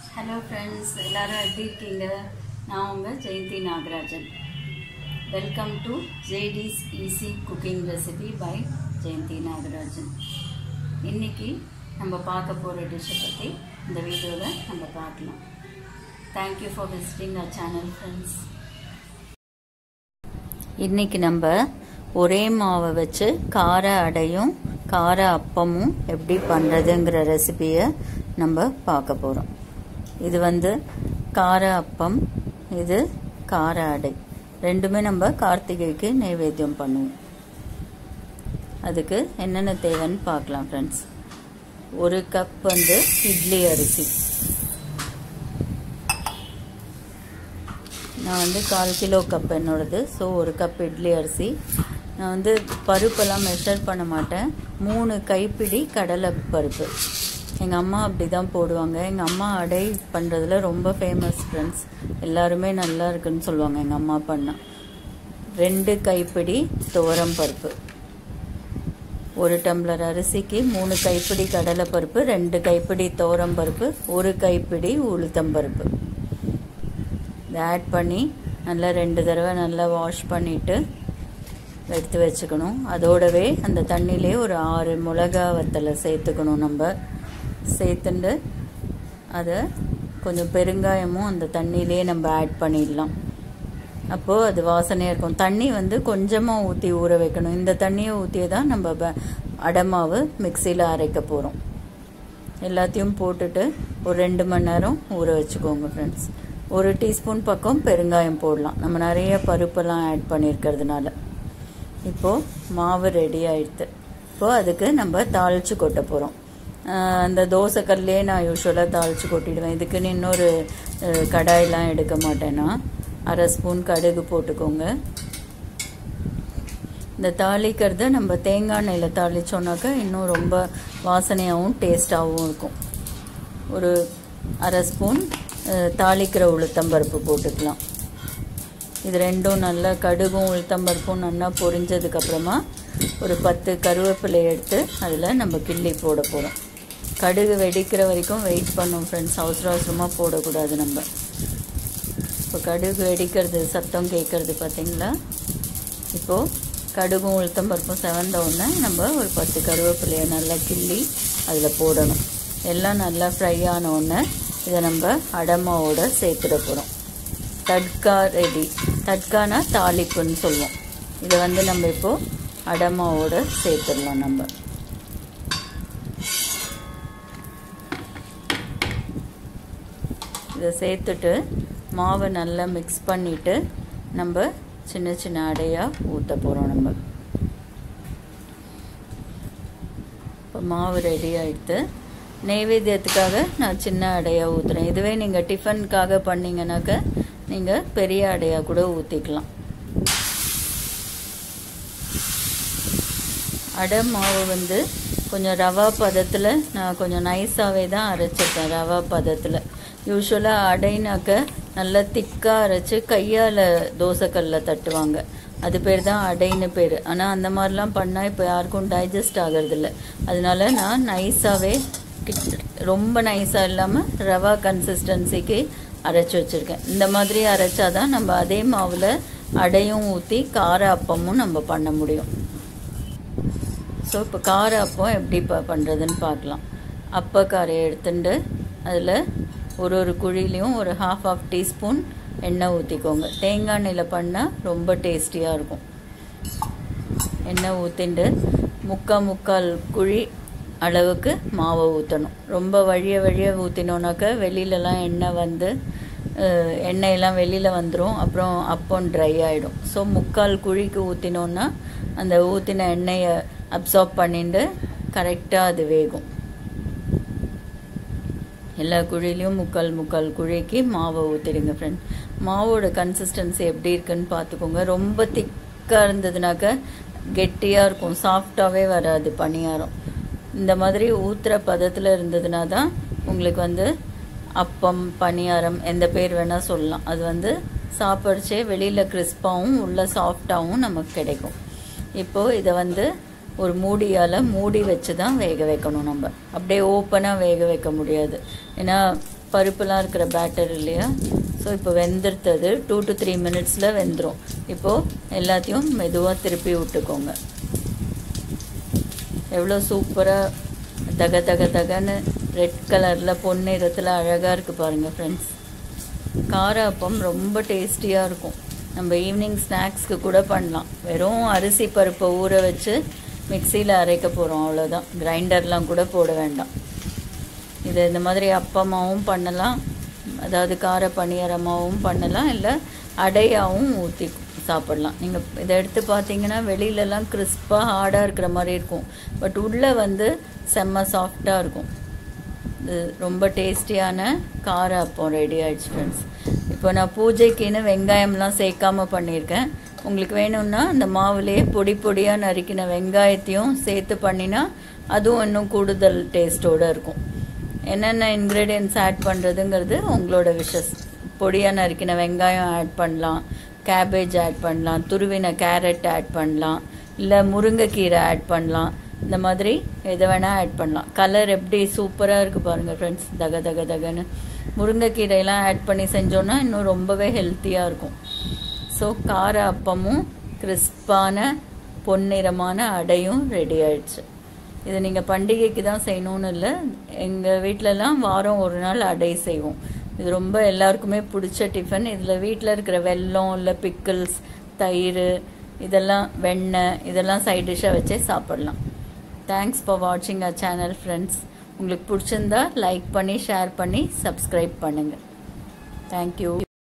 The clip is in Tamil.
ஹலோ ஃப்ரெண்ட்ஸ் எல்லாரும் எப்படி இருக்கீங்க நான் உங்கள் Jayanthi Nagarajan welcome to JD's easy cooking recipe by Jayanthi Nagarajan இன்னைக்கு நம்ம பார்க்க போகிற டிஷ்ஷை பற்றி இந்த வீடியோவில் நம்ம பார்க்கலாம் thank you for visiting our channel friends இன்னைக்கு நம்ம ஒரே மாவை வச்சு கார அடையும் கார அப்பமும் எப்படி பண்ணுறதுங்கிற ரெசிபியை நம்ம பார்க்க போகிறோம் இது வந்து கார அப்பம் இது கார அடை ரெண்டுமே நம்ம கார்த்திகைக்கு நைவேத்தியம் பண்ணுவோம் அதுக்கு என்னென்ன தேவைன்னு பார்க்கலாம் ஃப்ரெண்ட்ஸ் ஒரு கப் வந்து இட்லி அரிசி நான் வந்து கால் கிலோ கப் என்னோடது ஸோ ஒரு கப் இட்லி அரிசி நான் வந்து பருப்பெல்லாம் மெஷர் பண்ண மாட்டேன் மூணு கைப்பிடி கடலை பருப்பு எங்கள் அம்மா அப்படி தான் போடுவாங்க எங்கள் அம்மா அடை பண்ணுறதுல ரொம்ப ஃபேமஸ் ஃப்ரெண்ட்ஸ் எல்லாருமே நல்லா இருக்குன்னு சொல்லுவாங்க எங்கள் அம்மா பண்ண ரெண்டு கைப்பிடி துவரம் பருப்பு ஒரு டம்ளர் அரிசிக்கு மூணு கைப்பிடி கடலை பருப்பு ரெண்டு கைப்பிடி துவரம் பருப்பு ஒரு கைப்பிடி உளுத்தம் பருப்பு இதை ஆட் பண்ணி நல்லா ரெண்டு தடவை நல்லா வாஷ் பண்ணிவிட்டு எடுத்து வச்சுக்கணும் அதோடவே அந்த தண்ணியிலே ஒரு ஆறு மிளகா வத்தலை சேர்த்துக்கணும் நம்ம சேர்த்துண்டு அதை கொஞ்சம் பெருங்காயமும் அந்த தண்ணியிலே நம்ம ஆட் பண்ணிடலாம் அப்போது அது வாசனையாக இருக்கும் தண்ணி வந்து கொஞ்சமாக ஊற்றி ஊற வைக்கணும் இந்த தண்ணியை ஊற்றியே தான் நம்ம அடமாவு மிக்சியில் அரைக்க போகிறோம் எல்லாத்தையும் போட்டுட்டு ஒரு ரெண்டு மணி நேரம் ஊற வச்சுக்கோங்க ஃப்ரெண்ட்ஸ் ஒரு டீஸ்பூன் பக்கம் பெருங்காயம் போடலாம் நம்ம நிறைய பருப்பெல்லாம் ஆட் பண்ணியிருக்கிறதுனால இப்போது மாவு ரெடி ஆயிடுது இப்போது அதுக்கு நம்ம தாளித்து கொட்ட போகிறோம் அந்த தோசைக்கல்லே நான் யூஸ்வலாக தாளித்து கொட்டிடுவேன் இதுக்குன்னு இன்னொரு கடாயெலாம் எடுக்க மாட்டேன்னா அரை ஸ்பூன் கடுகு போட்டுக்கோங்க இந்த தாளிக்கிறத நம்ம தேங்காய் எண்ணெயில் தாளித்தோன்னாக்கா இன்னும் ரொம்ப வாசனையாகவும் டேஸ்ட்டாகவும் இருக்கும் ஒரு அரை ஸ்பூன் தாளிக்கிற உளுத்தம்பருப்பு போட்டுக்கலாம் இது ரெண்டும் நல்லா கடுகும் உளுத்தம்பருப்பும் நல்லா பொரிஞ்சதுக்கப்புறமா ஒரு பத்து கருவேப்பிலை எடுத்து அதில் நம்ம கிள்ளி போட போகிறோம் கடுகு வெடிக்கிற வரைக்கும் வெயிட் பண்ணோம் ஃப்ரெண்ட்ஸ் அவசர அவசரமாக போடக்கூடாது நம்ம இப்போ கடுகு வெடிக்கிறது சத்தம் கேட்குறது பார்த்தீங்களா இப்போது கடுகும் உளுத்தம்பருப்பும் செவந்த உடனே நம்ம ஒரு பத்து கருவேப்பிலையை நல்லா கிள்ளி அதில் போடணும் எல்லாம் நல்லா ஃப்ரை ஆன உடனே இதை நம்ம அடமாவோட சேர்த்துட போகிறோம் தட்கா ரெடி தட்கானா தாளிப்புன்னு சொல்லுவோம் இதை வந்து நம்ம இப்போது அடமாவோட சேர்த்துடலாம் நம்ம இதை சேர்த்துட்டு மாவை நல்லா மிக்ஸ் பண்ணிவிட்டு நம்ம சின்ன சின்ன அடையாக ஊற்ற போகிறோம் நம்ம இப்போ மாவு ரெடி ஆகிடுது நெய்வேத்தியத்துக்காக நான் சின்ன அடையாக ஊற்றுறேன் இதுவே நீங்கள் டிஃபனுக்காக பண்ணிங்கனாக்க நீங்கள் பெரிய அடையாக கூட ஊற்றிக்கலாம் அடை மாவு வந்து கொஞ்சம் ரவா பதத்தில் நான் கொஞ்சம் நைஸாகவே தான் அரைச்சிருக்கேன் ரவா பதத்தில் யூஸ்வலாக அடைனாக்க நல்லா திக்காக அரைச்சி கையால் தோசைக்கல்லில் தட்டுவாங்க அது பேர் தான் அடைன்னு பேர் ஆனால் அந்த மாதிரிலாம் பண்ணால் இப்போ யாருக்கும் டைஜஸ்ட் ஆகிறதில்ல அதனால நான் நைஸாகவே ரொம்ப நைஸாக இல்லாமல் ரவா கன்சிஸ்டன்சிக்கு அரைச்சி வச்சுருக்கேன் இந்த மாதிரி அரைச்சாதான் நம்ம அதே மாவில் அடையும் ஊற்றி கார அப்பமும் நம்ம பண்ண முடியும் ஸோ இப்போ கார அப்பம் எப்படி இப்போ பண்ணுறதுன்னு பார்க்கலாம் அப்பக்காரையை எடுத்துட்டு அதில் ஒரு ஒரு குழிலையும் ஒரு ஹாஃப் ஆஃப் டீஸ்பூன் எண்ணெய் ஊற்றிக்கோங்க தேங்காய் எண்ணெயில் பண்ணால் ரொம்ப டேஸ்டியாக இருக்கும் எண்ணெய் ஊற்றிண்டு முக்கால் முக்கால் குழி அளவுக்கு மாவை ஊற்றணும் ரொம்ப வழிய வழிய ஊற்றினோன்னாக்க வெளியிலலாம் எண்ணெய் வந்து எண்ணெயெல்லாம் வெளியில் வந்துடும் அப்புறம் அப்பம் ட்ரை ஆகிடும் ஸோ முக்கால் குழிக்கு ஊற்றினோன்னா அந்த ஊற்றின எண்ணெயை அப்சார்ப் பண்ணிட்டு கரெக்டாக அது வேகும் எல்லா குழிலையும் முக்கால் முக்கால் குழிக்கு மாவை ஊற்றிடுங்க ஃப்ரெண்ட் மாவோட கன்சிஸ்டன்சி எப்படி இருக்குன்னு பார்த்துக்கோங்க ரொம்ப திக்காக இருந்ததுனாக்க கெட்டியாக இருக்கும் சாஃப்டாகவே வராது பணியாரம் இந்த மாதிரி ஊற்றுற பதத்தில் இருந்ததுனா தான் உங்களுக்கு வந்து அப்பம் பணியாரம் எந்த பேர் வேணால் சொல்லலாம் அது வந்து சாப்பிடுச்சே வெளியில் கிறிஸ்பாகவும் உள்ள சாஃப்டாகவும் நமக்கு கிடைக்கும் இப்போது இதை வந்து ஒரு மூடியால் மூடி வச்சு தான் வேக வைக்கணும் நம்ம அப்படியே ஓப்பனாக வேக வைக்க முடியாது ஏன்னா பருப்புலாம் இருக்கிற பேட்டர் இல்லையா ஸோ இப்போ வெந்துருத்தது டூ டு த்ரீ மினிட்ஸில் வெந்துடும் இப்போது எல்லாத்தையும் மெதுவாக திருப்பி விட்டுக்கோங்க எவ்வளோ சூப்பராக தக தக தகன்னு ரெட் கலரில் பொன்னிறத்தில் அழகாக இருக்குது பாருங்கள் ஃப்ரெண்ட்ஸ் கார அப்பம் ரொம்ப டேஸ்டியாக இருக்கும் நம்ம ஈவினிங் ஸ்நாக்ஸ்க்கு கூட பண்ணலாம் வெறும் அரிசி பருப்பை ஊற வச்சு மிக்சியில் அரைக்க போகிறோம் அவ்வளோதான் கிரைண்டர்லாம் கூட போட வேண்டாம் இது இந்த மாதிரி அப்பமாவும் பண்ணலாம் அதாவது கார பணியாரமாகவும் பண்ணலாம் இல்லை அடையாகவும் ஊற்றி சாப்பிடலாம் நீங்கள் இதை எடுத்து பார்த்தீங்கன்னா வெளியிலலாம் கிறிஸ்பாக ஹார்டாக இருக்கிற மாதிரி இருக்கும் பட் உள்ளே வந்து செம்ம சாஃப்டாக இருக்கும் இது ரொம்ப டேஸ்டியான கார அப்பம் ரெடி ஆயிடுச்சு ஃப்ரெண்ட்ஸ் இப்போ நான் பூஜைக்குன்னு வெங்காயம்லாம் சேர்க்காம பண்ணியிருக்கேன் உங்களுக்கு வேணும்னா அந்த மாவுலேயே பொடி பொடியாக நறுக்கின வெங்காயத்தையும் சேர்த்து பண்ணினா அதுவும் இன்னும் கூடுதல் டேஸ்ட்டோடு இருக்கும் என்னென்ன இன்க்ரீடியன்ஸ் ஆட் பண்ணுறதுங்கிறது உங்களோட விஷஸ் பொடியாக நறுக்கின வெங்காயம் ஆட் பண்ணலாம் கேபேஜ் ஆட் பண்ணலாம் துருவின கேரட் ஆட் பண்ணலாம் இல்லை முருங்கைக்கீரை ஆட் பண்ணலாம் இந்த மாதிரி எதை வேணால் ஆட் பண்ணலாம் கலர் எப்படி சூப்பராக இருக்குது பாருங்கள் ஃப்ரெண்ட்ஸ் தக தக தகன்னு முருங்கைக்கீரையெல்லாம் ஆட் பண்ணி செஞ்சோன்னா இன்னும் ரொம்பவே ஹெல்த்தியாக இருக்கும் ஸோ கார அப்பமும் கிறிஸ்பான பொன்னிறமான அடையும் ரெடி ஆயிடுச்சு இது நீங்கள் பண்டிகைக்கு தான் செய்யணும்னு இல்லை எங்கள் வீட்டிலலாம் வாரம் ஒரு நாள் அடை செய்வோம் இது ரொம்ப எல்லாருக்குமே பிடிச்ச டிஃபன் இதில் வீட்டில் இருக்கிற வெல்லம் இல்லை பிக்கிள்ஸ் தயிர் இதெல்லாம் வெண்ணெய் இதெல்லாம் சைட் டிஷ்ஷாக வச்சே சாப்பிடலாம் தேங்க்ஸ் ஃபார் வாட்சிங் அ சேனல் ஃப்ரெண்ட்ஸ் உங்களுக்கு பிடிச்சிருந்தா லைக் பண்ணி ஷேர் பண்ணி சப்ஸ்கிரைப் பண்ணுங்கள் தேங்க்யூ